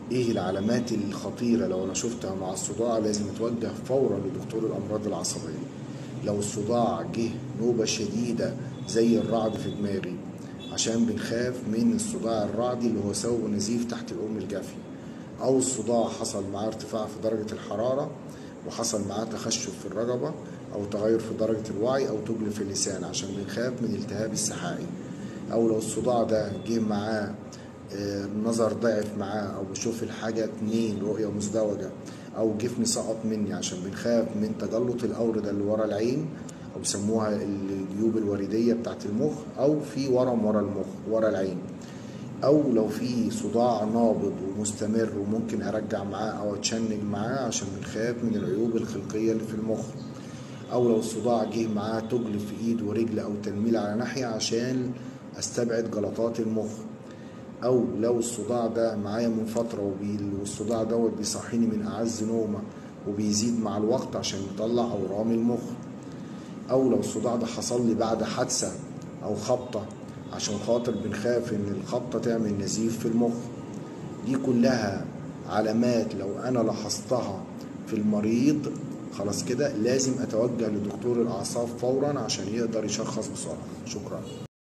ايه العلامات الخطيرة لو انا شفتها مع الصداع لازم اتوجه فورا لدكتور الامراض العصبية لو الصداع جه نوبة شديدة زي الرعد في دماغي عشان بنخاف من الصداع الرعدي اللي هو سببه نزيف تحت الأم الجافية أو الصداع حصل معاه ارتفاع في درجة الحرارة وحصل معاه تخشب في الرقبة أو تغير في درجة الوعي أو تجل في اللسان عشان بنخاف من التهاب السحائي أو لو الصداع ده جه معاه آه، النظر ضعف معاه او بشوف الحاجه اتنين رؤيه مزدوجه او جفني سقط مني عشان بنخاف من تجلط الاورده اللي ورا العين او بيسموها الجيوب الوريديه بتاعت المخ او في ورم ورا المخ ورا العين او لو في صداع نابض ومستمر وممكن ارجع معاه او اتشنج معاه عشان بنخاف من العيوب الخلقيه اللي في المخ او لو الصداع جه معاه تجل في ايد ورجل او تنميل على ناحيه عشان استبعد جلطات المخ او لو الصداع ده معايا من فتره وبي- والصداع دوت بيصحيني من اعز نومه وبيزيد مع الوقت عشان يطلع اورام المخ او لو الصداع ده حصل لي بعد حادثه او خبطه عشان خاطر بنخاف ان الخبطه تعمل نزيف في المخ دي كلها علامات لو انا لاحظتها في المريض خلاص كده لازم اتوجه لدكتور الاعصاب فورا عشان يقدر يشخص بسرعه شكرا